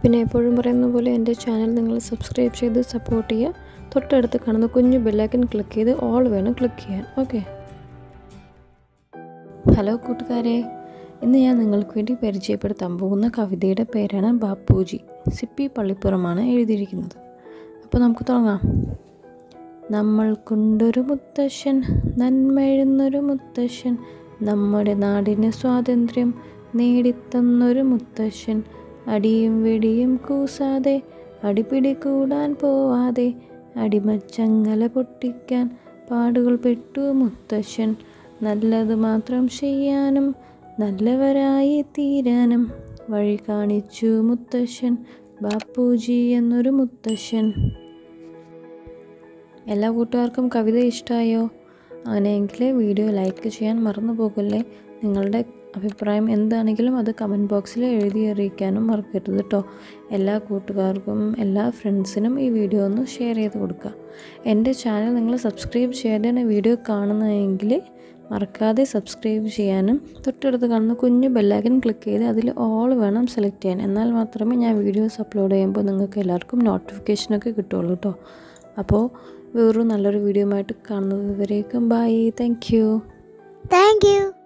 പിന്നെ എപ്പോഴും പറയുന്ന പോലെ എൻ്റെ ചാനൽ നിങ്ങൾ സബ്സ്ക്രൈബ് ചെയ്ത് സപ്പോർട്ട് ചെയ്യുക തൊട്ടടുത്ത് കാണുന്ന കുഞ്ഞു ബെല്ലൈക്കൻ ക്ലിക്ക് ചെയ്ത് ഓൾ വേണം ക്ലിക്ക് ചെയ്യാൻ ഓക്കെ ഹലോ കൂട്ടുകാരെ ഇന്ന് ഞാൻ നിങ്ങൾക്ക് വേണ്ടി പരിചയപ്പെടുത്താൻ പോകുന്ന കവിതയുടെ പേരാണ് ബാപ്പുജി സിപ്പി പള്ളിപ്പുറമാണ് എഴുതിയിരിക്കുന്നത് അപ്പോൾ നമുക്ക് തുടങ്ങാം നമ്മൾക്കുണ്ടൊരു മുത്തശ്ശൻ നന്മഴുന്നൊരു മുത്തശ്ശൻ നമ്മുടെ നാടിന് സ്വാതന്ത്ര്യം നേടിത്തന്നൊരു മുത്തശ്ശൻ അടിയും വെടിയും കൂസാതെ അടിപിടി കൂടാൻ പോവാതെ അടിമച്ചങ്ങല പൊട്ടിക്കാൻ പാടുകൾ പെട്ടു മുത്തശ്ശൻ നല്ലത് മാത്രം ചെയ്യാനും നല്ലവരായി തീരാനും വഴി കാണിച്ചു മുത്തശ്ശൻ ബാപ്പുജി എന്നൊരു മുത്തശ്ശൻ എല്ലാ കൂട്ടുകാർക്കും കവിത ഇഷ്ടമായോ അങ്ങനെയെങ്കിൽ വീഡിയോ ലൈക്ക് ചെയ്യാൻ മറന്നു പോകല്ലേ നിങ്ങളുടെ അഭിപ്രായം എന്താണെങ്കിലും അത് കമൻറ്റ് ബോക്സിൽ എഴുതി അറിയിക്കാനും മറക്കരുത് കേട്ടോ എല്ലാ കൂട്ടുകാർക്കും എല്ലാ ഫ്രണ്ട്സിനും ഈ വീഡിയോ ഒന്ന് ഷെയർ ചെയ്ത് കൊടുക്കുക എൻ്റെ ചാനൽ നിങ്ങൾ സബ്സ്ക്രൈബ് ചെയ്യാതെയാണ് വീഡിയോ കാണുന്നതെങ്കിൽ മറക്കാതെ സബ്സ്ക്രൈബ് ചെയ്യാനും തൊട്ടടുത്ത് കാണുന്ന കുഞ്ഞു ബെല്ലൈക്കൻ ക്ലിക്ക് ചെയ്ത് അതിൽ ഓൾ വേണം സെലക്ട് ചെയ്യാൻ എന്നാൽ മാത്രമേ ഞാൻ വീഡിയോസ് അപ്ലോഡ് ചെയ്യുമ്പോൾ നിങ്ങൾക്ക് എല്ലാവർക്കും നോട്ടിഫിക്കേഷനൊക്കെ കിട്ടുള്ളൂ കേട്ടോ അപ്പോൾ വേറൊരു നല്ലൊരു വീഡിയോ ആയിട്ട് കാണുന്നത് വരേക്കും bye thank you Thank you.